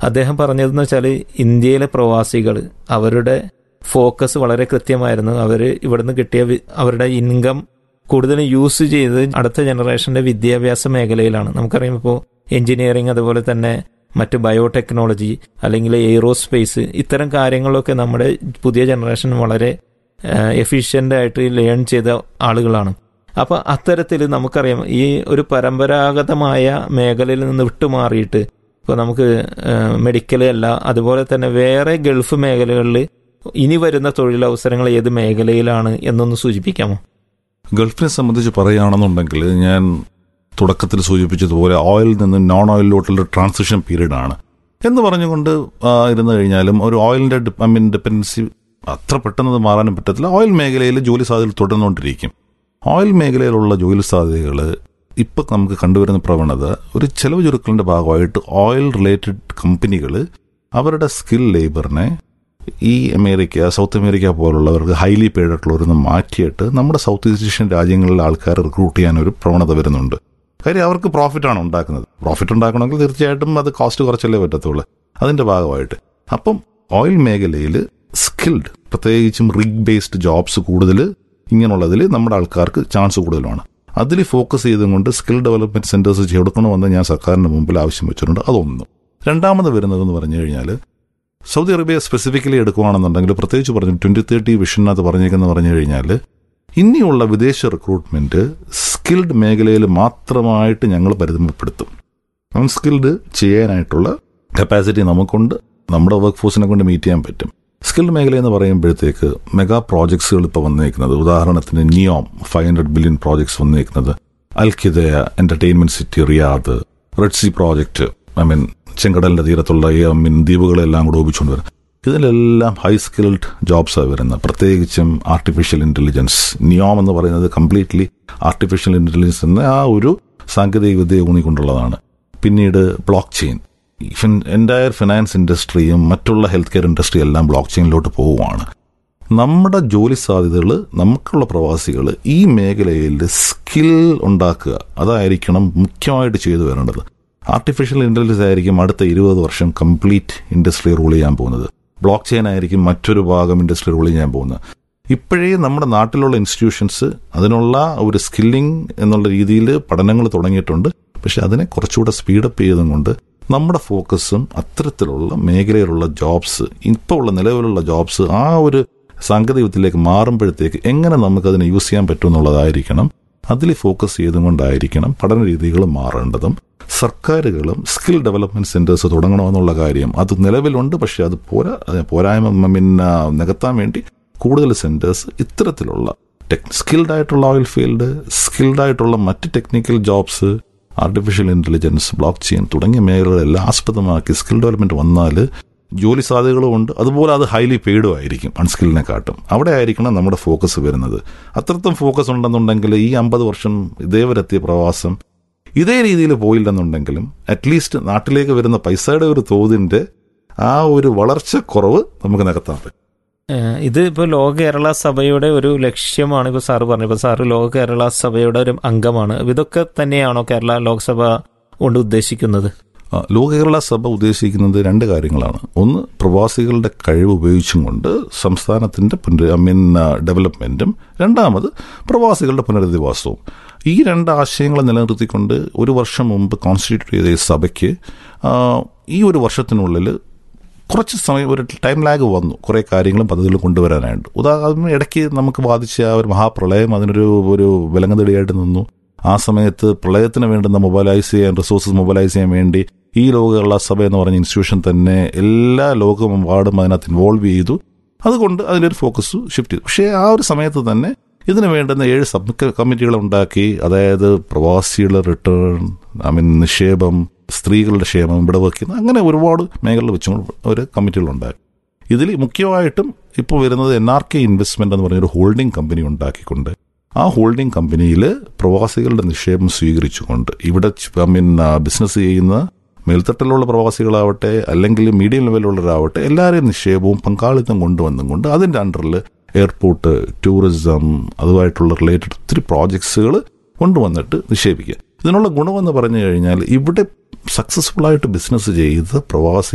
അദ്ദേഹം പറഞ്ഞതെന്ന് വെച്ചാൽ ഇന്ത്യയിലെ പ്രവാസികൾ അവരുടെ ഫോക്കസ് വളരെ കൃത്യമായിരുന്നു അവർ ഇവിടുന്ന് കിട്ടിയ വി- അവരുടെ ഇൻകം കൂടുതലും യൂസ് ചെയ്ത് അടുത്ത ജനറേഷന്റെ വിദ്യാഭ്യാസ മേഖലയിലാണ് നമുക്കറിയാം ഇപ്പോൾ എഞ്ചിനീയറിംഗ് അതുപോലെ തന്നെ മറ്റ് ബയോടെക്നോളജി അല്ലെങ്കിൽ എയ്റോസ്പേസ് ഇത്തരം കാര്യങ്ങളൊക്കെ നമ്മുടെ പുതിയ ജനറേഷൻ വളരെ എഫിഷ്യൻ്റ് ആയിട്ട് ലേൺ ചെയ്ത ആളുകളാണ് അപ്പോൾ അത്തരത്തിൽ നമുക്കറിയാം ഈ ഒരു പരമ്പരാഗതമായ മേഖലയിൽ നിന്ന് വിട്ടുമാറിയിട്ട് ഇപ്പോൾ നമുക്ക് മെഡിക്കൽ അല്ല അതുപോലെ തന്നെ വേറെ ഗൾഫ് മേഖലകളിൽ ഇനി വരുന്ന തൊഴിലവസരങ്ങൾ ഏത് മേഖലയിലാണ് എന്നൊന്ന് സൂചിപ്പിക്കാമോ ഗൾഫിനെ സംബന്ധിച്ച് പറയുകയാണെന്നുണ്ടെങ്കിൽ ഞാൻ തുടക്കത്തിൽ സൂചിപ്പിച്ചതുപോലെ ഓയിലിൽ നിന്ന് നോൺ ഓയിലിലോട്ടുള്ള ട്രാൻസിഷൻ പീരീഡ് ആണ് എന്ന് പറഞ്ഞുകൊണ്ട് ആ, ഇരുന്ന് കഴിഞ്ഞാലും ഒരു ഓയിലിന്റെ ഡി- ഐ മീൻ ഡിപ്പെൻഡൻസി അത്ര പെട്ടെന്ന് അത് മാറാനും പറ്റത്തില്ല ഓയിൽ മേഖലയിൽ ജോലി സാധ്യതകൾ തുടർന്നുകൊണ്ടിരിക്കും ഓയിൽ മേഖലയിലുള്ള ജോലി സാധ്യതകൾ ഇപ്പൊ നമുക്ക് കണ്ടുവരുന്ന പ്രവണത ഒരു ചെലവ് ചുരുക്കലിന്റെ ഭാഗമായിട്ട് ഓയിൽ റിലേറ്റഡ് കമ്പനികൾ അവരുടെ സ്കിൽ ലേബറിനെ ഈ അമേരിക്ക സൗത്ത് അമേരിക്ക പോലുള്ളവർക്ക് ഹൈലി പെയ്ഡ് ആയിട്ടുള്ളവരൊന്ന് മാറ്റിയിട്ട് നമ്മുടെ സൗത്ത് ഈസ്റ്റ് ഏഷ്യൻ രാജ്യങ്ങളിലെ ആൾക്കാരെ റിക്രൂട്ട് ചെയ്യാൻ ഒരു പ്രവണത വരുന്നുണ്ട് കാര്യം അവർക്ക് പ്രോഫിറ്റ് ആണ് ഉണ്ടാക്കുന്നത് പ്രോഫിറ്റ് ഉണ്ടാക്കണമെങ്കിൽ തീർച്ചയായിട്ടും അത് കോസ്റ്റ് കുറച്ചല്ലേ പറ്റത്തുള്ളൂ അതിന്റെ ഭാഗമായിട്ട് അപ്പം ഓയിൽ മേഖലയിൽ സ്കിൽഡ് പ്രത്യേകിച്ചും റിഗ് ബേസ്ഡ് ജോബ്സ് കൂടുതൽ ഇങ്ങനെയുള്ളതിൽ നമ്മുടെ ആൾക്കാർക്ക് ചാൻസ് കൂടുതലാണ് അതിൽ ഫോക്കസ് ചെയ്തുകൊണ്ട് സ്കിൽ ഡെവലപ്മെന്റ് സെന്റേഴ്സ് കൊടുക്കണമെന്ന് ഞാൻ സർക്കാരിന്റെ മുമ്പിൽ ആവശ്യം വെച്ചിട്ടുണ്ട് അതൊന്നും രണ്ടാമത് വരുന്നതെന്ന് പറഞ്ഞു കഴിഞ്ഞാൽ സൗദി അറേബ്യ സ്പെസിഫിക്കലി എടുക്കുകയാണെന്നുണ്ടെങ്കിൽ പ്രത്യേകിച്ച് പറഞ്ഞു ട്വന്റി തേർട്ടി വിഷനകത്ത് പറഞ്ഞേക്കെന്ന് പറഞ്ഞു കഴിഞ്ഞാൽ ഇനിയുള്ള വിദേശ റിക്രൂട്ട്മെന്റ് സ്കിൽഡ് മേഖലയിൽ മാത്രമായിട്ട് ഞങ്ങൾ പരിമിതപ്പെടുത്തും അൺസ്കിൽഡ് ചെയ്യാനായിട്ടുള്ള കപ്പാസിറ്റി നമുക്കുണ്ട് നമ്മുടെ വർക്ക് ഫോഴ്സിനെ കൊണ്ട് മീറ്റ് ചെയ്യാൻ പറ്റും സ്കിൽഡ് മേഖല എന്ന് പറയുമ്പോഴത്തേക്ക് മെഗാ പ്രോജക്ട്സുകൾ ഇപ്പോൾ വന്നേക്കുന്നത് ഉദാഹരണത്തിന് Neom five hundred billion projects വന്നേക്കുന്നത് അൽഖിദയ entertainment city Riyadh red sea project I mean ചെങ്കടലിന്റെ തീരത്തുള്ള ഈ ഐ മീൻ ദ്വീപുകളെല്ലാം കൂടെ ഉപയോഗിച്ചുകൊണ്ട് വരുന്നത് ഇതിലെല്ലാം ഹൈ സ്കിൽഡ് ജോബ്സാണ് വരുന്നത് പ്രത്യേകിച്ചും ആർട്ടിഫിഷ്യൽ ഇന്റലിജൻസ് നിയോം എന്ന് പറയുന്നത് കംപ്ലീറ്റ്ലി ആർട്ടിഫിഷ്യൽ ഇന്റലിജൻസ് എന്ന ആ ഒരു സാങ്കേതിക വിദ്യ ഊന്നിക്കൊണ്ടുള്ളതാണ് പിന്നീട് ബ്ലോക്ക് ചെയിൻ എൻറ്റയർ ഫിനാൻസ് ഇൻഡസ്ട്രിയും മറ്റുള്ള ഹെൽത്ത് കെയർ ഇൻഡസ്ട്രി എല്ലാം ബ്ലോക്ക് ചെയിനിലോട്ട് പോവുകയാണ് നമ്മുടെ ജോലി സാധ്യതകൾ നമുക്കുള്ള പ്രവാസികൾ ഈ മേഖലയിൽ സ്കിൽ ഉണ്ടാക്കുക അതായിരിക്കണം മുഖ്യമായിട്ട് ചെയ്തു വരേണ്ടത് ആർട്ടിഫിഷ്യൽ ഇന്റലിജൻസ് ആയിരിക്കും അടുത്ത ഇരുപത് വർഷം കംപ്ലീറ്റ് ഇൻഡസ്ട്രി റൂൾ ചെയ്യാൻ പോകുന്നത് ബ്ലോക്ക് ചെയിൻ ആയിരിക്കും മറ്റൊരു ഭാഗം ഇൻഡസ്ട്രി റൂൾ ചെയ്യാൻ പോകുന്നത് ഇപ്പോഴേ നമ്മുടെ നാട്ടിലുള്ള ഇൻസ്റ്റിറ്റ്യൂഷൻസ് അതിനുള്ള ഒരു സ്കില്ലിംഗ് എന്നുള്ള രീതിയിൽ പഠനങ്ങൾ തുടങ്ങിയിട്ടുണ്ട് പക്ഷെ അതിനെ കുറച്ചുകൂടെ സ്പീഡപ്പ് ചെയ്തും കൊണ്ട് നമ്മുടെ ഫോക്കസും അത്തരത്തിലുള്ള മേഖലയിലുള്ള ജോബ്സ് ഇപ്പോൾ ഉള്ള നിലവിലുള്ള ജോബ്സ് ആ ഒരു സാങ്കേതികത്തിലേക്ക് മാറുമ്പോഴത്തേക്ക് എങ്ങനെ നമുക്ക് അതിനെ യൂസ് ചെയ്യാൻ പറ്റും എന്നുള്ളതായിരിക്കണം അതിൽ ഫോക്കസ് ചെയ്തുകൊണ്ടായിരിക്കണം പഠന രീതികൾ മാറേണ്ടതും സർക്കാരുകളും സ്കിൽ ഡെവലപ്മെന്റ് സെന്റേഴ്സ് തുടങ്ങണമെന്നുള്ള കാര്യം അത് നിലവിലുണ്ട് പക്ഷെ അത് പോരാ അത് പോരായ്മ പിന്നെ നികത്താൻ വേണ്ടി കൂടുതൽ സെന്റേഴ്സ് ഇത്തരത്തിലുള്ള ടെക് സ്കിൽഡ് ആയിട്ടുള്ള ഓയിൽ ഫീൽഡ് സ്കിൽഡ് ആയിട്ടുള്ള മറ്റ് technical jobs artificial intelligence blockchain തുടങ്ങിയ മേഖലകളെല്ലാം ആസ്പദമാക്കി സ്കിൽ ഡെവലപ്മെന്റ് വന്നാൽ ജോലി സാധ്യതകളും ഉണ്ട് അതുപോലെ അത് ഹൈലി പെയ്ഡും ആയിരിക്കും അൺസ്കിലിനെക്കാട്ടും അവിടെ ആയിരിക്കണം നമ്മുടെ ഫോക്കസ് വരുന്നത് അത്രത്തും ഫോക്കസ് ഉണ്ടെന്നുണ്ടെങ്കിൽ ഈ അമ്പത് വർഷം ഇതേവരെത്തിയ പ്രവാസം ഇതേ രീതിയിൽ പോയില്ലെന്നുണ്ടെങ്കിലും അറ്റ്ലീസ്റ്റ് നാട്ടിലേക്ക് വരുന്ന പൈസയുടെ ഒരു തോതിന്റെ ആ ഒരു വളർച്ച കുറവ് നമുക്ക് നികത്താൻ പറ്റും ഏഹ് ഇത് ഇപ്പോൾ ലോക കേരള സഭയുടെ ഒരു ലക്ഷ്യമാണ് ഇപ്പോൾ സാറ് പറഞ്ഞത് ഇപ്പോൾ സാറ് ലോക കേരള സഭയുടെ ഒരു അംഗമാണ് ഇതൊക്കെ തന്നെയാണോ കേരള ലോക്സഭ കൊണ്ട് ഉദ്ദേശിക്കുന്നത് ആ, ലോക കേരള സഭ ഉദ്ദേശിക്കുന്നത് രണ്ട് കാര്യങ്ങളാണ് ഒന്ന് പ്രവാസികളുടെ കഴിവ് ഉപയോഗിച്ചും കൊണ്ട് സംസ്ഥാനത്തിന്റെ പുനർ ഐ മീൻ ഡെവലപ്മെന്റും രണ്ടാമത് പ്രവാസികളുടെ പുനരധിവാസവും ഈ രണ്ട് ആശയങ്ങളെ നിലനിർത്തിക്കൊണ്ട് ഒരു വർഷം മുമ്പ് കോൺസ്റ്റിറ്റ്യൂട്ട് ചെയ്ത ഈ സഭയ്ക്ക് ആ, ഈ ഒരു വർഷത്തിനുള്ളിൽ കുറച്ച് സമയം ഒരു ടൈം ലാഗ് വന്നു കുറേ കാര്യങ്ങളും പദ്ധതികളും കൊണ്ടുവരാനായിട്ട് ഉദാഹരണം ഇടയ്ക്ക് നമുക്ക് ബാധിച്ച ആ ഒരു മഹാപ്രളയം അതിനൊരു ഒരു വിലങ്ങതടിയായിട്ട് നിന്നു ആ സമയത്ത് പ്രളയത്തിന് വേണ്ടുന്ന മൊബൈലൈസ് ചെയ്യാൻ റിസോഴ്സസ് മൊബൈലൈസ് ചെയ്യാൻ വേണ്ടി ഈ ലോക കേരള സഭ എന്ന് പറഞ്ഞ ഇൻസ്റ്റിറ്റ്യൂഷൻ തന്നെ എല്ലാ ലോകമെമ്പാടും അതിനകത്ത് ഇൻവോൾവ് ചെയ്തു അതുകൊണ്ട് അതിലൊരു ഫോക്കസ് ഷിഫ്റ്റ് ചെയ്തു പക്ഷേ ആ ഒരു സമയത്ത് തന്നെ ഇതിന് വേണ്ടുന്ന ഏഴ് സബ് കമ്മിറ്റികൾ ഉണ്ടാക്കി അതായത് പ്രവാസികളുടെ റിട്ടേൺ ഐ മീൻ നിക്ഷേപം സ്ത്രീകളുടെ ക്ഷേമം ഇവിടെ വയ്ക്കുന്ന അങ്ങനെ ഒരുപാട് മേഖലകൾ വെച്ചുകൊണ്ട് ഒരു കമ്മിറ്റികൾ ഉണ്ടാക്കി ഇതിൽ മുഖ്യമായിട്ടും ഇപ്പോൾ വരുന്നത് എൻ ആർ കെ ഇൻവെസ്റ്റ്മെന്റ് എന്ന് പറഞ്ഞൊരു ഹോൾഡിംഗ് കമ്പനി ഉണ്ടാക്കിക്കൊണ്ട് ആ ഹോൾഡിംഗ് കമ്പനിയിൽ പ്രവാസികളുടെ നിക്ഷേപം സ്വീകരിച്ചുകൊണ്ട് ഇവിടെ ഐ മീൻ ബിസിനസ് ചെയ്യുന്ന മേൽത്തട്ടിലുള്ള പ്രവാസികളാവട്ടെ അല്ലെങ്കിൽ മീഡിയം ലെവലുള്ളവരാവട്ടെ എല്ലാവരെയും നിക്ഷേപവും പങ്കാളിത്തം കൊണ്ടുവന്നും കൊണ്ട് അതിന്റെ അണ്ടറിൽ എയർപോർട്ട് ടൂറിസം അതുമായിട്ടുള്ള റിലേറ്റഡ് ഒത്തിരി പ്രോജക്ട്സുകൾ കൊണ്ടുവന്നിട്ട് നിക്ഷേപിക്കുക ഇതിനുള്ള ഗുണമെന്ന് പറഞ്ഞു കഴിഞ്ഞാൽ ഇവിടെ സക്സസ്ഫുൾ ആയിട്ട് ബിസിനസ് ചെയ്ത് പ്രവാസി